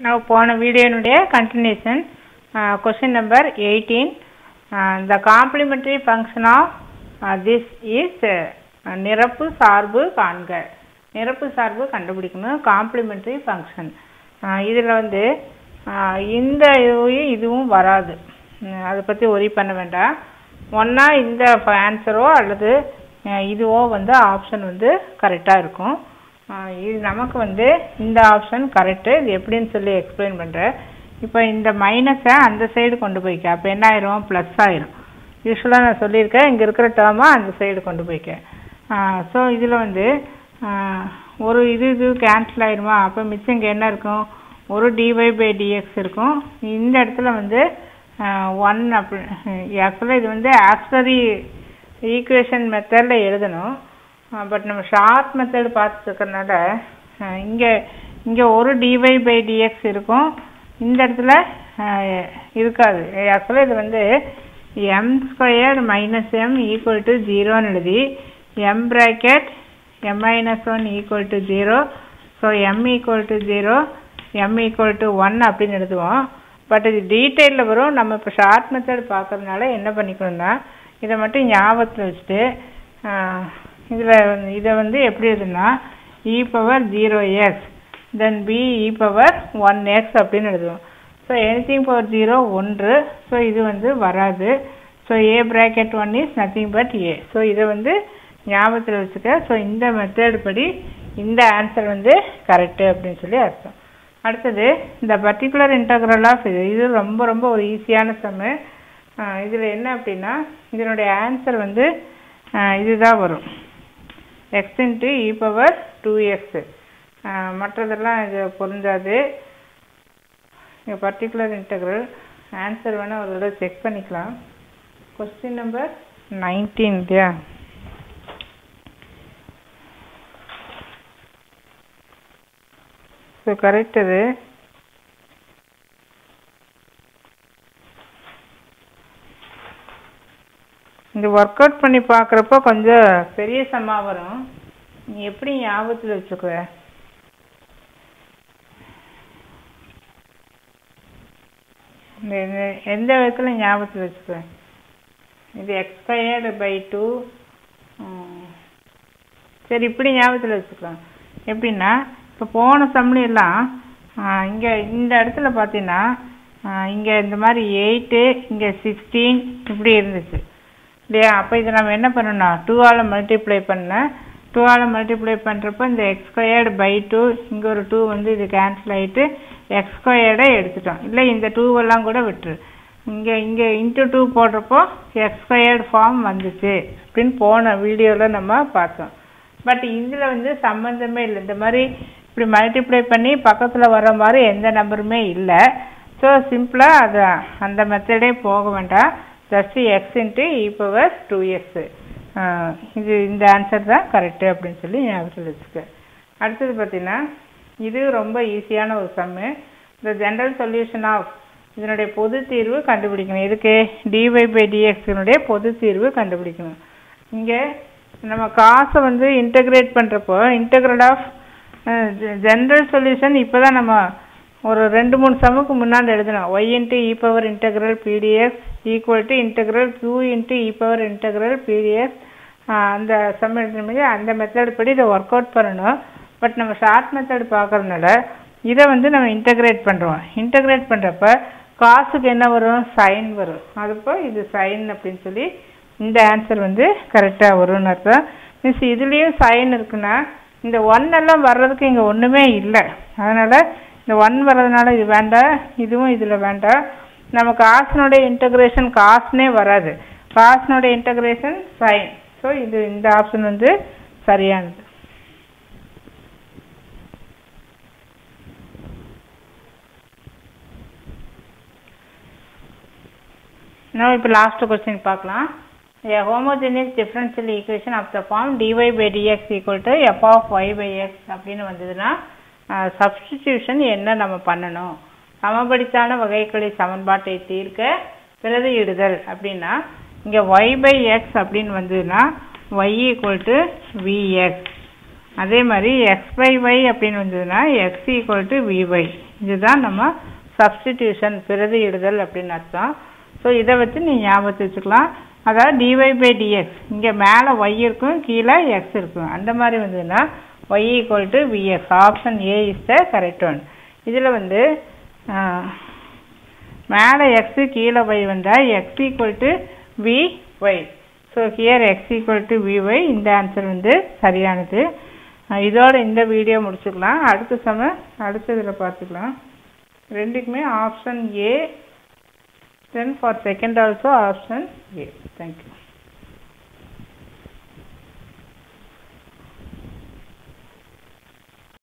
நான் போன வீடியோனுடைய continuation question number eighteen the complementary function of this is நிரப்பு சார்பு காண்க நிரப்பு சார்பு கண்டுபிடிக்கணும் காம்ப்ளிமெண்டரி ஃபங்க்ஷன் இதில் வந்து ஆஹ் இந்த இதுவும் இதுவும் வராது உம் அதை பற்றி ஒரி பண்ண வேண்டாம் ஒன்றா இந்த ஆன்சரோ அல்லது அஹ் இதுவோ வந்து ஆப்ஷன் வந்து கரெக்டாக இருக்கும் ஆஹ் இது நமக்கு வந்து இந்த ஆப்ஷன் கரெக்டு இது எப்படின்னு சொல்லி எக்ஸ்பிளைன் பண்ணுறேன் இப்போ இந்த மைனஸை அந்த சைடு கொண்டு போய்க்க அப்போ என்ன ஆயிரும் ப்ளஸ் ஆயிரும் யூஸ்வலாக நான் சொல்லியிருக்கேன் இங்கே இருக்கிற டேர்மை அந்த சைடு கொண்டு போய்க்க ஸோ இதில் வந்து ஆஹ் ஒரு இது இது கேன்சல் ஆயிருமா அப்போ மிச்சம் இங்கே என்ன இருக்கும் ஒரு டிஒய் பை டிஎக்ஸ் இருக்கும் இந்த இடத்துல வந்து ஒன் அப்படி ஆக்சுவலாக இது வந்து ஆக்சரி ஈக்குவேஷன் மெத்தடில் எழுதணும் பட் நம்ம ஷார்ட் மெத்தட் பார்த்துருக்கறனால இங்கே இங்கே ஒரு டிஒய் பை டிஎக்ஸ் இருக்கும் இந்த இடத்துல அஹ், இருக்காது ஆக்சுவலாக இது வந்து M square minus M equal to ஜீரோன்னு எழுதி M bracket M minus one equal to zero so M equal to zero M equal to one அப்படின்னு எழுதுவோம் பட் இது டீட்டெயிலில் வரும் நம்ம இப்போ ஷார்ட் மெத்தட் பார்க்கறதுனால என்ன பண்ணிக்கணும்னா இதை மட்டும் ஞாபகத்தில் வச்சுட்டு இதில் இதை வந்து எப்படி எழுதுனா e power zero x then B e power one x அப்படின்னு எழுதுவோம் ஸோ எனிதிங் பவர் ஜீரோ ஒன்று ஸோ இது வந்து வராது so A bracket one is nothing but A so இதை வந்து ஞாபகத்தில் வச்சுக்க ஸோ இந்த மெத்தட் படி இந்த ஆன்சர் வந்து கரெக்டு அப்படின்னு சொல்லி அர்த்தம் அடுத்தது இந்த பர்டிகுலர் இன்டகிரல் ஆஃப் இது இது ரொம்ப ரொம்ப ஒரு ஈஸியான சம்மு இதில் என்ன அப்படின்னா இதனுடைய ஆன்சர் வந்து ஆஹ் இதுதான் வரும் x into e power two x மற்றதெல்லாம் இது பொருந்தாது இங்கே பர்டிகுலர் இன்டகிரல் ஆன்சர் வேணால் ஒரு தடவை செக் பண்ணிக்கலாம் கொஸ்டின் நம்பர் நைன்டீன் இல்லையா ஸோ கரெக்ட் அது இந்த ஒர்க் அவுட் பண்ணி பார்க்குறப்போ கொஞ்சம் பெரிய சம்மா வரும் நீ எப்படி ஞாபகத்தில் வச்சுக்குவ இந்த இந்த- எந்த விதத்தில் ஞாபகத்தில் வச்சுக்குவ இது எக்ஸ்பயர்டு பை டூ சரி இப்படி ஞாபகத்தில் வச்சுக்கலாம் எப்படின்னா இப்போ போன சம்ல எல்லாம் இங்கே இந்த இடத்துல பார்த்தீங்கன்னா இங்கே இந்த மாதிரி எயிட்டு இங்கே சிக்ஸ்டீன் இப்படி இருந்துச்சு இல்லையா அப்போ இதை நம்ம என்ன பண்ணணும் டூவால் மல்டிப்ளை பண்ண டூவால் மல்டிப்ளை பண்ணுறப்போ இந்த எக்ஸ் ஸ்கொயர்டு பை டூ இங்கே ஒரு டூ வந்து இது கேன்சல் ஆகிட்டு எக்ஸ் ஸ்கொயர்டை எடுத்துட்டோம் இல்லை இந்த டூவெல்லாம் கூட விட்டுரு இங்கே இங்கே இன்ட்டு டூ போடுறப்போ எக்ஸ் ஸ்கொயர்டு ஃபார்ம் வந்துச்சு அப்படின்னு போன வீடியோவில் நம்ம பார்த்தோம் பட் இதில் வந்து சம்மந்தமே இல்லை இந்த மாதிரி இப்படி மல்டிப்ளை பண்ணி பக்கத்தில் வர மாதிரி எந்த நம்பருமே இல்லை ஸோ சிம்பிளாக அது அந்த மெத்தடே போக வேண்டாம் just x into e power two x இது இந்த ஆன்சர் தான் கரெக்டு அப்படின்னு சொல்லி ஞாபகத்தில் வச்சுக்க அடுத்தது பார்த்தீங்கன்னா இது ரொம்ப ஈஸியான ஒரு சம்மு இந்த ஜென்ரல் சொல்யூஷன் ஆஃப் இதனுடைய பொது தீர்வு கண்டுபிடிக்கணும் இதுக்கு டிஒய் பை டிஎக்ஸினுடைய பொது தீர்வு கண்டுபிடிக்கணும் இங்கே நம்ம காசை வந்து இன்டகிரேட் பண்ணுறப்போ இன்டகிரல் ஆஃப் ஜென்ரல் சொல்யூஷன் இப்போ தான் நம்ம ஒரு ரெண்டு மூணு சமுக்கு முன்னாடி எழுதணும் y into e power integral P dx equal to integral q into e power integral P dx அந்த சம் எழுதுனது அந்த மெத்தட் படி இதை ஒர்க் அவுட் பண்ணணும் பட் நம்ம ஷார்ட் மெத்தட் பார்க்கறதுனால இதை வந்து நம்ம இன்டகிரேட் பண்ணுறோம் இன்டகிரேட் பண்ணுறப்ப காசுக்கு என்ன வரும் சைன் வரும் அதுப்போ இது சைன் அப்படின்னு சொல்லி இந்த ஆன்சர் வந்து கரெக்டாக வரும்னு அர்த்தம் மீன்ஸ் இதுலேயும் சைன் இருக்குன்னா இந்த ஒன் எல்லாம் வர்றதுக்கு இங்கே ஒன்றுமே இல்லை அதனால் இந்த ஒன் வர்றதுனால இது வேண்டாம் இதுவும் இதில் வேண்டாம் நம்ம காசினுடைய இன்டகிரேஷன் காசுனே வராது காசினுடைய இன்டகிரேஷன் சைன் ஸோ இது இந்த ஆப்ஷன் வந்து சரியானது நம்ம இப்போ லாஸ்ட் கொஸ்டின் பார்க்கலாம் A homogeneous differential equation of the form dy by dx equal to f of y by x அப்படின்னு வந்ததுன்னா சப்ஸ்டிடியூஷன் என்ன நம்ம பண்ணணும் சமபடித்தான வகைக்கெழு சமன்பாட்டை தீர்க்க பிரதியிடுதல் அப்படின்னா இங்கே y by x அப்படின்னு வந்ததுன்னா y equal to vx அதே மாதிரி எக்ஸ் பை ஒய் அப்படின்னு வந்ததுன்னா எக்ஸ் ஈக்குவல் டு விஒய் இதுதான் நம்ம சப்ஸ்டிடியூஷன் பிரதியிடுதல் அப்படின்னு அர்த்தம் ஸோ இதை வச்சு நீ ஞாபகத்து வச்சுக்கலாம் அதாவது டிஒய் பை டிஎக்ஸ் இங்கே மேலே ஒய் இருக்கும் கீழே எக்ஸ் இருக்கும் அந்த மாதிரி வந்ததுன்னா y equal to v x option A is the correct one இதில் வந்து மேலே எக்ஸு கீழே ஒய் வந்தால் x equal to v y so here x equal to v y இந்த ஆன்சர் வந்து சரியானது இதோட இந்த வீடியோ முடிச்சுக்கலாம் அடுத்த சம அடுத்ததில் பார்த்துக்கலாம் ரெண்டுக்குமே option A then for second also option A thank you